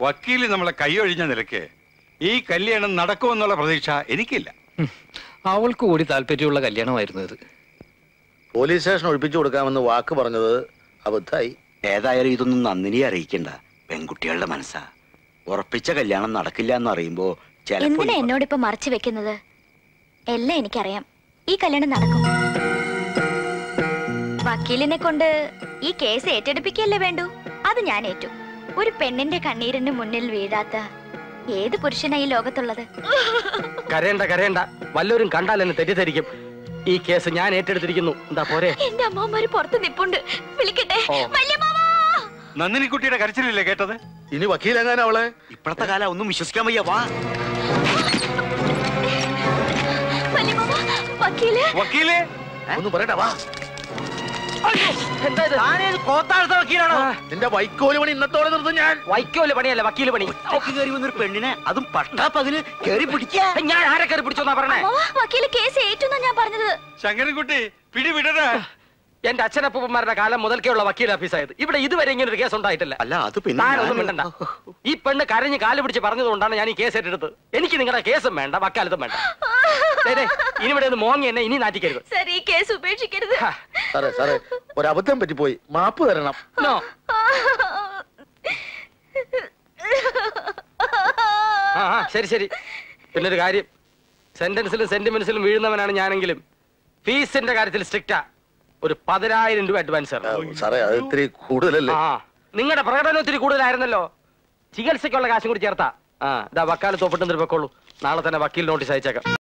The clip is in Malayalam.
വക്കീല് നമ്മളെ കൈയൊഴിഞ്ഞ നിലയ്ക്ക് ഈ കല്യാണം നടക്കുമെന്നുള്ള പ്രതീക്ഷ എനിക്കില്ല അവൾക്ക് കൂടി താല്പര്യമുള്ള കല്യാണമായിരുന്നു ഇത് പോലീസ് സ്റ്റേഷൻ ഒഴിപ്പിച്ചു കൊടുക്കാമെന്ന് വാക്ക് പറഞ്ഞത് അബദ്ധായി ഏതായാലും ഇതൊന്നും നന്ദിനിയെ അറിയിക്കണ്ട പെൺകുട്ടികളുടെ മനസ്സാ ഉറപ്പിച്ച കല്യാണം നടക്കില്ല എന്ന് അറിയുമ്പോ ചിലപ്പോ എന്തിനാ എന്നോട് ഇപ്പൊ മറച്ചു വെക്കുന്നത് എല്ലാം എനിക്കറിയാം ഈ കല്യാണം നടക്കും വക്കീലിനെ കൊണ്ട് ഈ കേസ് ഏറ്റെടുപ്പിക്കല്ലേ വേണ്ടു അത് ഞാൻ ഏറ്റു ഒരു പെണ്ണിന്റെ കണ്ണീരിന് മുന്നിൽ വീഴാത്ത ഏത് പുരുഷനാ ഈ ലോകത്തുള്ളത് കരയണ്ട കരയണ്ട വല്ലവരും കണ്ടാൽ എന്നെ തെറ്റിദ്ധരിക്കും ഈ കേസ് ഞാൻ ഏറ്റെടുത്തിരിക്കുന്നു എന്താ പോരെ എന്റെ അമ്മമാര് പുറത്ത് നിപ്പുണ്ട് വിളിക്കട്ടെ ഓ. വല്യമ്മാവാ! നന്ദിനിക്കുട്ടിയുടെ കരച്ചിലല്ലേ കേട്ടത് ഇനി വക്കീലെങ്ങാനും അവളെ ഇപ്പോഴത്തെ കാലം ഒന്നും വിശ്വസിക്കാൻ വയ്യ വാ വല്യമ്മാവാ, വക്കീല് വക്കീല് ഒന്ന് പറയട്ടെ വാ എന്താ ഇത്? കോത്താഴത്തെ വക്കീലാണോ ആ, നിന്റെ വൈക്കോല് പണി ഇന്നത്തോടെ നിർത്തും ഞാൻ വൈക്കോല് പണിയല്ല വക്കീല് പണി കയറി വന്നൊരു പെണ്ണിനെ അതും പട്ടാ പകല് കയറി പിടിക്കാ ഞാൻ ആരെ കയറി പിടിച്ചോന്നാ പറഞ്ഞേ അമ്മാവാ, വക്കീല് കേസ് ഏറ്റുന്നാ ഞാൻ പറഞ്ഞത് ശങ്കരൻകുട്ടി പിടി വിടടാ എന്റെ അച്ഛനപ്പന്മാരുടെ കാലം മുതൽക്കേ ഉള്ള വക്കീൽ ഓഫീസായത് ഇവിടെ ഇതുവരെ ഇങ്ങനെ ഒരു കേസ് ഉണ്ടായിട്ടില്ല അല്ല അത് പിന്നെ താനൊന്നും ഞാൻ- മിണ്ടണ്ട ഈ പെണ്ണ് കരഞ്ഞ് കാല് പിടിച്ച് പറഞ്ഞതുകൊണ്ടാണ് ഞാൻ ഈ കേസ് ഏറ്റെടുത്തത് എനിക്ക് നിങ്ങളുടെ കേസും വേണ്ട വക്കാലത്തും വേണ്ട ദേ, ദേ, ഇനി ഇവിടെ ഒന്ന് മോങ്ങി എന്നെ ഇനി നാറ്റിക്കരുത് സർ ഈ കേസ് ഉപേക്ഷിക്കരുത് ഹാ, സാറേ സാറേ ഒരു അബദ്ധം പറ്റിപ്പോയി മാപ്പ് തരണം no. ആ ആ, ശരി ശരി പിന്നെ ഒരു കാര്യം സെന്റൻസിലും സെന്റിമെന്റ്സിലും വീഴുന്നവനാണ് ഞാനെങ്കിലും ഫീസിന്റെ കാര്യത്തിൽ സ്ട്രിക്റ്റാ ഒരു പതിനായിരം രൂപ അഡ്വാൻസ് ആ, സാറേ അത് ഇത്തിരി കൂടുതലല്ലേ ആ നിങ്ങളുടെ പ്രകടനം ഒത്തിരി കൂടുതലായിരുന്നല്ലോ ചികിത്സയ്ക്കുള്ള കാശും കൂടി ചേർത്താ ആ ഇതാ വക്കാലത്ത് ഒപ്പിട്ടുന്നൊരു വെക്കോളൂ നാളെ തന്നെ വക്കീൽ നോട്ടീസ് അയച്ചേക്കാം